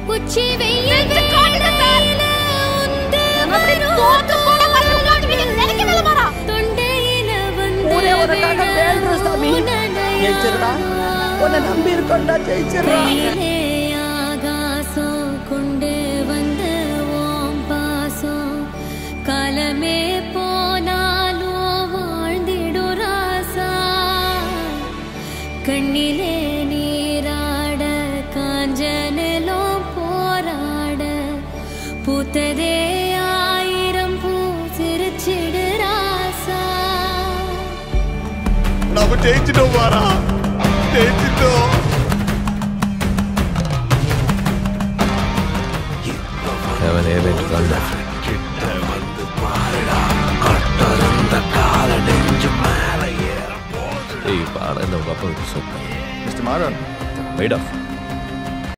உச்சி வெயில் வேளையில உந்து தொண்டையில வந்து ஒரே ஒரு காக வேண்டுறோம் சாமி ஜெயிச்சிருடா உன்னை நம்பி இருக்கோம்டா ஜெயிச்சிருடா கையிலே ஆகாசம் கொண்டு வந்த ஓம் பாசம் காலமே போனாலும் வாழ்ந்திடும் ராசா கண்ணிலே நீராட காஞ்சனலோ போராட பூத்ததே ஆயிரம் பூ சிரிச்சிடு ராசா நம்ம ஜெயிச்சிட்டோம் வாரா ஜெயிச்சிட்டோம் Heaven, heaven, thunder. ஏய் பாட இந்த உங்க அப்பா விட்டு சொன்னேன் மிஸ்டர் மாறன் வெயிட் ஆஃப்